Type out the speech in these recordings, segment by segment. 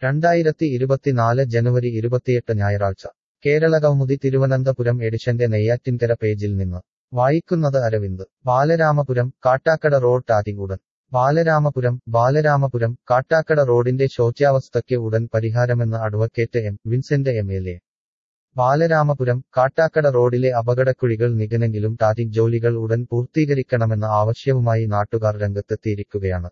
രണ്ടായിരത്തി ഇരുപത്തിനാല് ജനുവരി ഇരുപത്തിയെട്ട് ഞായറാഴ്ച കേരള കൗമുദി തിരുവനന്തപുരം എഡിഷന്റെ നെയ്യാറ്റിൻകര പേജിൽ നിന്ന് വായിക്കുന്നത് അരവിന്ദ് ബാലരാമപുരം കാട്ടാക്കട റോഡ് ടാറ്റിംഗ് ഉടൻ ബാലരാമപുരം ബാലരാമപുരം കാട്ടാക്കട റോഡിന്റെ ശോച്യാവസ്ഥയ്ക്ക് ഉടൻ പരിഹാരമെന്ന് advocate M Vincent M L A Balaramapuram Kattakkada റോഡിലെ അപകടക്കുഴികൾ നികനെങ്കിലും ടാറ്റിംഗ് ജോലികൾ ഉടൻ പൂർത്തീകരിക്കണമെന്ന ആവശ്യവുമായി നാട്ടുകാർ രംഗത്തെത്തിയിരിക്കുകയാണ്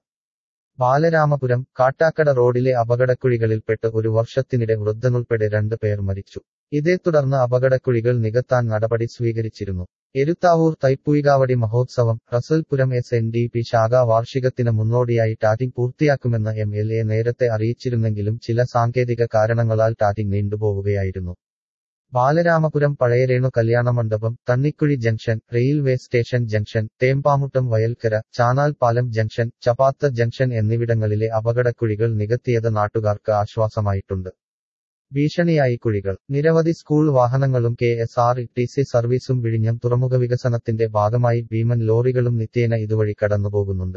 ബാലരാമപുരം കാട്ടാക്കട റോഡിലെ അപകടക്കുഴികളിൽപ്പെട്ട് ഒരു വർഷത്തിനിടെ വൃദ്ധനുൾപ്പെടെ രണ്ട് പേർ മരിച്ചു ഇതേ തുടർന്ന് അപകടക്കുഴികൾ നികത്താൻ നടപടി സ്വീകരിച്ചിരുന്നു എരുത്താവൂർ തൈപ്പുയികാവടി മഹോത്സവം Russelpuram S N D P ശാഖാ വാർഷികത്തിന് മുന്നോടിയായി ടാറ്റിംഗ് പൂർത്തിയാക്കുമെന്ന് എം എൽ എ നേരത്തെ അറിയിച്ചിരുന്നെങ്കിലും ചില സാങ്കേതിക കാരണങ്ങളാൽ ടാറ്റിംഗ് നീണ്ടുപോവുകയായിരുന്നു ബാലരാമപുരം പഴയരേണു കല്യാണമണ്ഡപം Thannikuzhi junction railway station junction Thembamuttam Vayalkkara ചാനാൽ പാലം ജംഗ്ഷൻ ചപ്പാത്ത ജംഗ്ഷൻ എന്നിവിടങ്ങളിലെ അപകടക്കുഴികൾ നികത്തിയത് നാട്ടുകാർക്ക് ആശ്വാസമായിട്ടുണ്ട് ഭീഷണിയായി കുഴികൾ നിരവധി സ്കൂൾ വാഹനങ്ങളും K S R T C സർവീസും വിഴിഞ്ഞം തുറമുഖ വികസനത്തിന്റെ ഭാഗമായി ഭീമൻ ലോറികളും നിത്യേന ഇതുവഴി കടന്നുപോകുന്നുണ്ട്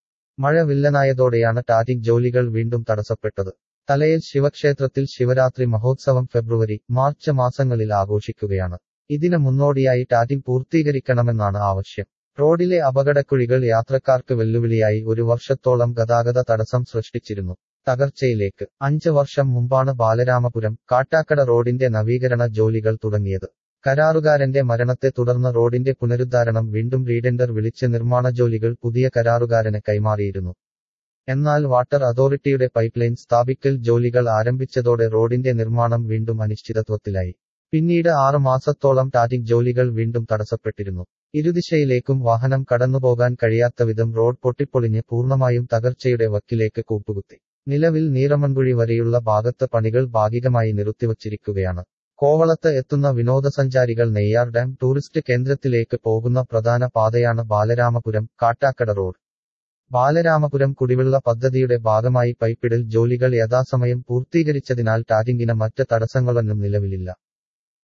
മഴ വില്ലനായതോടെയാണ് ടാറ്റിംഗ് ജോലികൾ വീണ്ടും തടസ്സപ്പെട്ടത് തലയിൽ ശിവക്ഷേത്രത്തിൽ ശിവരാത്രി മഹോത്സവം ഫെബ്രുവരി മാർച്ച് മാസങ്ങളിൽ ആഘോഷിക്കുകയാണ് ഇതിന് മുന്നോടിയായി ടാറ്റിംഗ് പൂർത്തീകരിക്കണമെന്നാണ് ആവശ്യം റോഡിലെ അപകടക്കുഴികൾ യാത്രക്കാർക്ക് വെല്ലുവിളിയായി ഒരു വർഷത്തോളം ഗതാഗത തടസ്സം സൃഷ്ടിച്ചിരുന്നു തകർച്ചയിലേക്ക് അഞ്ച് വർഷം മുമ്പാണ് ബാലരാമപുരം കാട്ടാക്കട റോഡിന്റെ നവീകരണ ജോലികൾ തുടങ്ങിയത് കരാറുകാരന്റെ മരണത്തെ തുടർന്ന് റോഡിന്റെ പുനരുദ്ധാരണം വീണ്ടും റീഡെൻഡർ വിളിച്ച് നിർമ്മാണ ജോലികൾ പുതിയ കരാറുകാരന് കൈമാറിയിരുന്നു എന്നാൽ വാട്ടർ അതോറിറ്റിയുടെ പൈപ്പ്ലൈൻ സ്ഥാപിക്കൽ ജോലികൾ ആരംഭിച്ചതോടെ റോഡിന്റെ നിർമ്മാണം വീണ്ടും അനിശ്ചിതത്വത്തിലായി പിന്നീട് ആറ് മാസത്തോളം ടാറ്റിംഗ് ജോലികൾ വീണ്ടും തടസ്സപ്പെട്ടിരുന്നു ഇരുദിശയിലേക്കും വാഹനം കടന്നുപോകാൻ കഴിയാത്ത വിധം റോഡ് പൊട്ടിപ്പൊളിഞ്ഞ് പൂർണ്ണമായും തകർച്ചയുടെ വക്കിലേക്ക് കൂപ്പുകുത്തി നിലവിൽ നീറമൺകുഴി വരെയുള്ള ഭാഗത്ത് പണികൾ ഭാഗികമായി നിർത്തിവച്ചിരിക്കുകയാണ് കോവളത്ത് എത്തുന്ന വിനോദസഞ്ചാരികൾ നെയ്യാർ ഡാം ടൂറിസ്റ്റ് കേന്ദ്രത്തിലേക്ക് പോകുന്ന പ്രധാന പാതയാണ് ബാലരാമപുരം കാട്ടാക്കട റോഡ് ബാലരാമപുരം കുടിവെള്ള പദ്ധതിയുടെ ഭാഗമായി പൈപ്പിടൽ ജോലികൾ യഥാസമയം പൂർത്തീകരിച്ചതിനാൽ ടാറ്റിംഗിന് മറ്റ് തടസ്സങ്ങളൊന്നും നിലവിലില്ല